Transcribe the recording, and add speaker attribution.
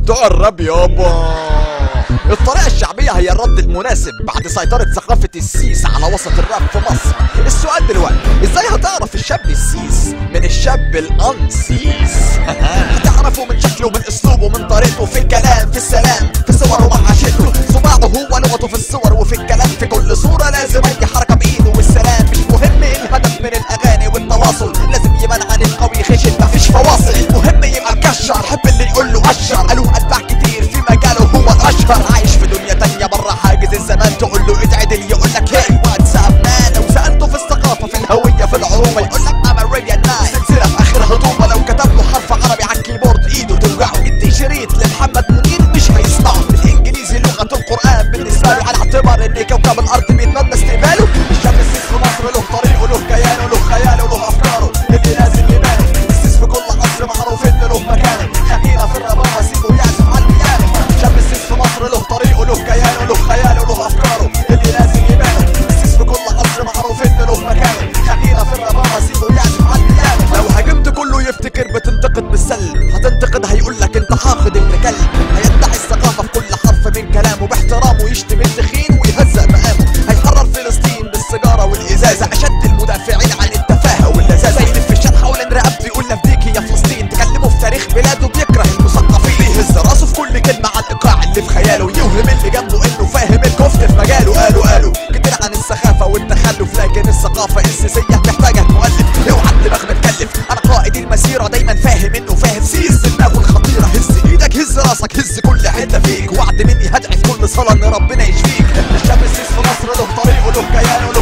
Speaker 1: تقرب يابا الطريقة الشعبية هي الرد المناسب بعد سيطرة ثقافة السيس على وسط الراب في مصر السؤال دلوقتي ازاي هتعرف الشاب السيس من الشاب الانسيس هتعرفه من شكله من اسلوبه من طريقته في الكلام في السلام في صوره ومعاشته صباعه هو لغته في الصور وفي الكلام في كل صورة لازم اي حركة بايده والسلام مش مهم ايه الهدف من الاغاني والتواصل لازم يبان عن القوي خشن مفيش فواصل المهم يبقى مكشر حب اللي يقول له قشر قالوه اتباع كتير في مجاله هو الاشهر عايش في دنيا تانية بره حاجز الزمان تقول له اتعدل يقول لك هي واتساب مان وسالته في الثقافة في الهوية في العروبة يقول لك I'm a real nice سلسلة في اخرها طوبة لو كتب له حرف عربي على الكيبورد ايده توجعه ادي شريط لمحمد منير مش هيسمعه الانجليزي لغة القرآن بالنسبة له على اعتبار ان كوكب الارض بيتمنى استقباله الشاب السيس في مصر له طريقه له كيانه له خياله له افكاره اللي لازم يبان السيس في كل عصر معروف ان له مكانه خلينا في الربابة سيبه يعزف على البيانو شاب السيس في مصر له طريقه له كيانه له خياله له افكاره اللي لازم يبان السيس في كل عصر معروف ان له مكانه خلينا في الربابة سيبه يعزف على البيانو لو هاجمت كله يفتكر بتنتقد بالسلب هتنتقد هيقول لك انت حاقد ابن كلب هيدعي الثقافة في كل حرف من كلامه باحترامه يشتم التخين ويهزأ مقامه هيحرر فلسطين بالسيجارة والإزازة أشد المدافعين عن التفاهة واللذاذة يلف الشات حوالين رقبته يقول لفديك يا فلسطين تكلمه في تاريخ بلاده بيكره المثقفين بيهز راسه في كل كلمة على الإيقاع اللي في خياله يوهم اللي جنبه إنه فاهم الكفت في مجاله قالوا قالوا كتير عن السخافة والتخلف لكن الثقافة السياسية محتاجة مؤلف اوعى الدماغ متكلف أنا قائد المسيرة دايما فاهم إنه فاهم سيس دماغه الخطيرة هز إيدك هز راسك هز كل حتة فيك وعد مني هدعي في كل صلاة إن ربنا يشفيك الشاب السيس في مصر له طريقه له كيانه له